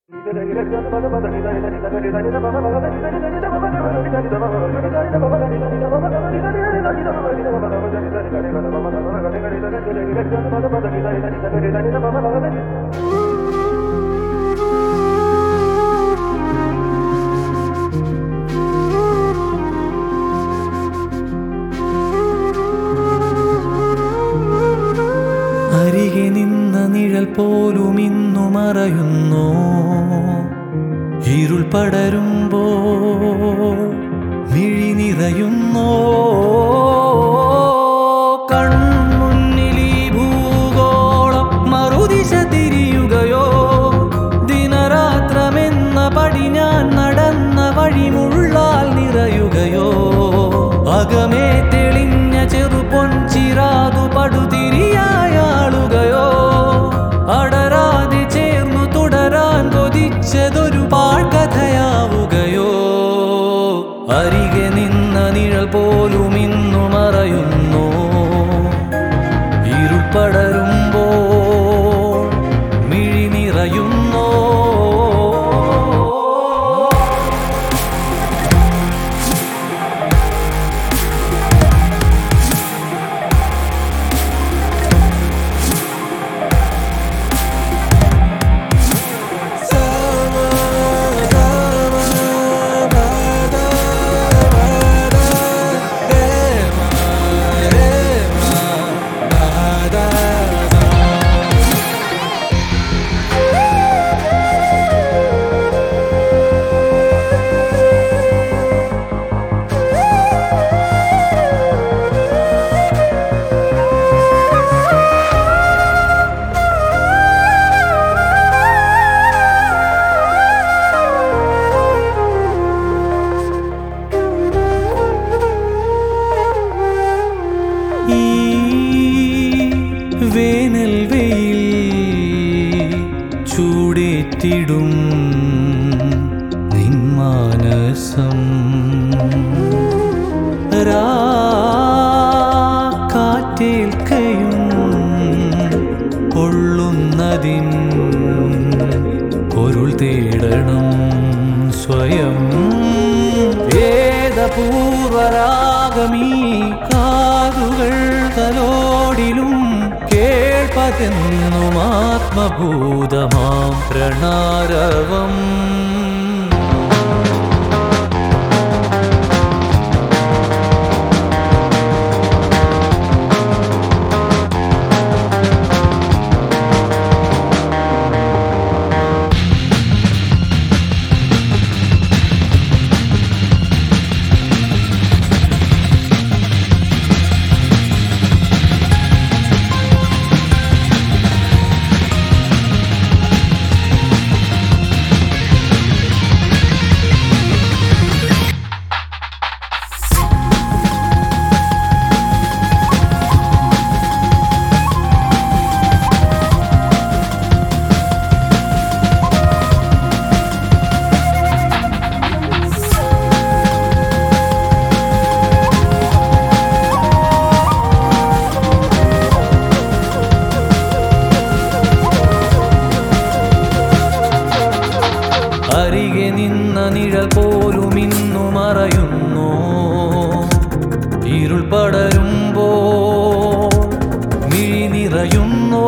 അരികെ നിന്ന നിഴൽ പോലും ഇന്നു മറയുന്നു ഇരുൾ പടരുമ്പോ മിഴി നിറയുന്നോ കൺമുന്നിൽ ഈ ഭൂഗോളം മറുദിശ തിരിയുകയോ ദിനരാത്രമെന്ന പടി ഞാൻ നടന്ന വഴി മുള്ളാൽ നിറയുകയോ അകമേ തെളിഞ്ഞ ചെറുപൊൻ ചിറാതു പടുതിരിയായാളുകയോ അടരാതെ ചേർന്നു തുടരാൻ കൊതിച്ചതൊരു പാഴ്കഥയാവുകയോ അരികെ നിന്ന നിഴൽ പോലും ഇന്നു മറയുന്നു ഇരുൾപ്പടരുമ്പോൾ മിഴി നിറയുന്നോ ഈ വേനൽ വെയിൽ ചൂടേറ്റിടും നിന്മാനസം കാറ്റേൽക്കയും പൊള്ളുന്നതിൻ പൊരുൾ തേടണം സ്വയം വേദപൂർവരാഗമീ കാതുകൾ തലോടിലും കേൾപ്പതെന്നും ആത്മഭൂതമാം പ്രണാരവം അരികെ നിന്ന നിഴൽ പോലും ഇന്നു മറയുന്നു ഇരുൾ പടരുമ്പോ മിഴി നിറയുന്നോ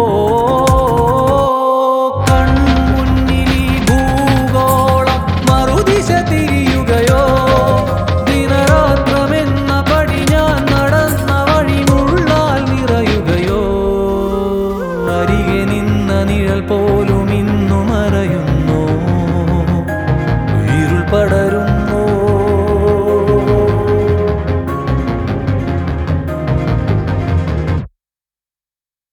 കൺമുന്നിൽ ഈ ഭൂഗോളം മറുദിശ തിരിയുകയോ ദിനരാത്രമെന്ന പടി ഞാൻ നടന്ന വഴി മുള്ളാൽ നിറയുകയോ അരികെ നിന്ന നിഴൽ പോലും ഇന്നു മറയുന്നു